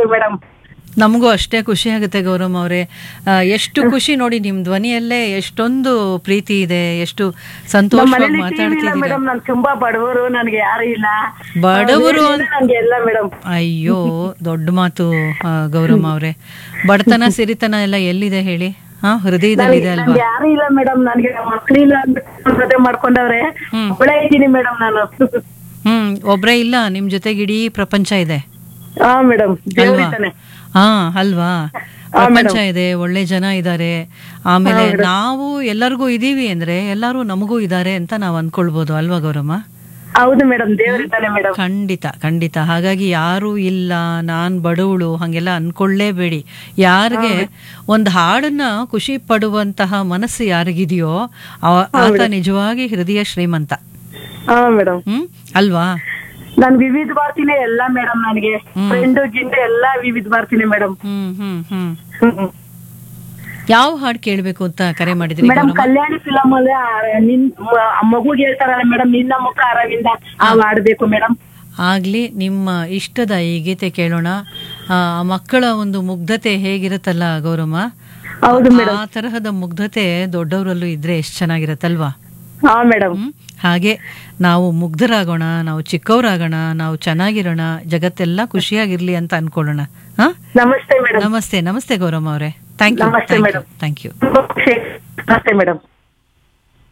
ಆಯ್ತು ಮೇಡಮ್ ನಮಗೂ ಅಷ್ಟೇ ಖುಷಿ ಆಗುತ್ತೆ ಗೌರಮ್ಮ ಅವರೇ ಎಷ್ಟು ಖುಷಿ ನೋಡಿ ನಿಮ್ ಧ್ವನಿಯಲ್ಲೇ ಎಷ್ಟೊಂದು ಪ್ರೀತಿ ಇದೆ ಎಷ್ಟು ನಮ್ಮ ಸಂತೋಷವಾಗಿ ಮನೇಲಿ ಟಿವಿ ಇಲ್ಲ ಮಾತಾಡ್ತಿದ್ದೀರಾ ಮೇಡಮ್ ನಾನು ತುಂಬಾ ಬಡವರು ನನ್ಗೆ ಯಾರು ಇಲ್ಲ ಬಡವರು ಆ, ನನ್ಗೆ ಎಲ್ಲ ಮೇಡಮ್ ಅಯ್ಯೋ ದೊಡ್ಡ ಮಾತು ಆ, ಗೌರಮ್ಮ ಅವರೇ ಬಡತನ ಸಿರಿತನ ಎಲ್ಲ ಎಲ್ಲಿದೆ ಹೇಳಿ ಹಾ ಹೃದಯದಲ್ಲಿದೆ ಅಲ್ವಾ ನನ್ಗೆ ಯಾರು ಇಲ್ಲ ಮೇಡಮ್ ನನ್ಗೆ ಮಕ್ಳಿಲ್ಲ ಅಂದ್ಬಿಟ್ಟು ಮದುವೆ ಮಾಡ್ಕೊಂಡವ್ರೆ ಹ್ಮ್. ಒಳ್ಳೆ ಇದ್ದೀನಿ ಮೇಡಮ್ ನಾನು ಹ್ಮ್ ಒಬ್ರೇ ಇಲ್ಲ ನಿಮ್ ಜೊತೆಗೆ ಇಡೀ ಪ್ರಪಂಚ ಇದೆ ಹಾ ಮೇಡಮ್ ಅಲ್ವಾ ದೇವರಿದ್ದಾನೆ ಹಾ ಅಲ್ವಾ ಪ್ರಪಂಚ ಇದೆ ಒಳ್ಳೆ ಜನ ಇದ್ದಾರೆ ಆಮೇಲೆ ನಾವು ಎಲ್ಲರಿಗೂ ಇದೀವಿ ಅಂದ್ರೆ ಎಲ್ಲರೂ ನಮಗೂ ಇದ್ದಾರೆ ಅಂತ ನಾವು ಅನ್ಕೊಳ್ಬೋದು ಅಲ್ವಾ ಗೌರಮ್ಮ ಹೌದು ಮೇಡಮ್ ದೇವರಿದ್ದಾನೆ ಮೇಡಮ್ ಖಂಡಿತ ಖಂಡಿತ ಹಾಗಾಗಿ ಯಾರು ಇಲ್ಲ ನಾನ್ ಬಡವಳು ಹಂಗೆಲ್ಲ ಅನ್ಕೊಳ್ಳೇಬೇಡಿ ಯಾರಿಗೆ ಒಂದು ಹಾಡನ್ನ ಖುಷಿ ಪಡುವಂತಹ ಮನಸ್ಸು ಯಾರಿಗಿದೆಯೋ ಅವ- ಆತ ನಿಜವಾಗಿ ಹೃದಯ ಶ್ರೀಮಂತ ಹಾ ಮೇಡಮ್ ಹ್ಮ್ ಅಲ್ವಾ ನಾನ್ ವಿವಿಧ ಭಾರತಿನೇ ಎಲ್ಲ ಮೇಡಮ್ ನನಗೆ ಫ್ರೆಂಡ್ ಗಿಂಡ್ ಎಲ್ಲ ವಿವಿಧ ಭಾರತಿನೇ ಮೇಡಮ್ ಹ್ಮ್ ಹ್ಮ್ ಹ್ಮ್ ಯಾವ ಹಾಡು ಕೇಳ್ಬೇಕು ಅಂತ ಕರೆ ಮಾಡಿದ್ರಿ ಮೇಡಮ್ ಗೌರಮ್ಮ? ಕಲ್ಯಾಣಿ ಫಿಲಮ್ ಅಲ್ಲಿ ಆ ನಿನ್ ಮ- ಮಗುಗೆ ಹೇಳ್ತಾರಲ್ಲ ಮೇಡಮ್ ನಿನ್ನ ಮುಖ ಅರವಿಂದ ಆ ಆಡ್ಬೇಕು ಮೇಡಮ್ ಆಗ್ಲಿ ನಿಮ್ಮ ಇಷ್ಟದ ಈ ಗೀತೆ ಕೇಳೋಣ ಆ ಮಕ್ಕಳ ಒಂದು ಮುಗ್ಧತೆ ಹೇಗಿರುತ್ತಲ್ಲ ಗೌರಮ್ಮ ಹೌದು ಆ ತರಹದ ಮುಗ್ಧತೆ ದೊಡ್ಡವರಲ್ಲೂ ಇದ್ರೆ ಎಷ್ಟು ಚೆನ್ನಾಗಿರತ್ತಲ್ವಾ ಹಾ ಮೇಡಮ್ ಹ್ಮ್? ಹಾಗೆ ನಾವು ಮುಗ್ಧರಾಗೋಣ ನಾವು ಚಿಕ್ಕವರಾಗೋಣ ನಾವು ಚೆನ್ನಾಗಿರೋಣ ಜಗತ್ತೆಲ್ಲ ಖುಷಿಯಾಗಿರ್ಲಿ ಅಂತ ಅನ್ಕೊಳ್ಳೋಣ ಹಾ ನಮಸ್ತೆ ಮೇಡಮ್ ನಮಸ್ತೆ ನಮಸ್ತೆ ಗೌರಮ್ಮ ಅವರೇ ಥ್ಯಾಂಕ್ ಯು ನಮಸ್ತೆ thank you madam. Thank you ನಮಸ್ತೆ ಮೇಡಮ್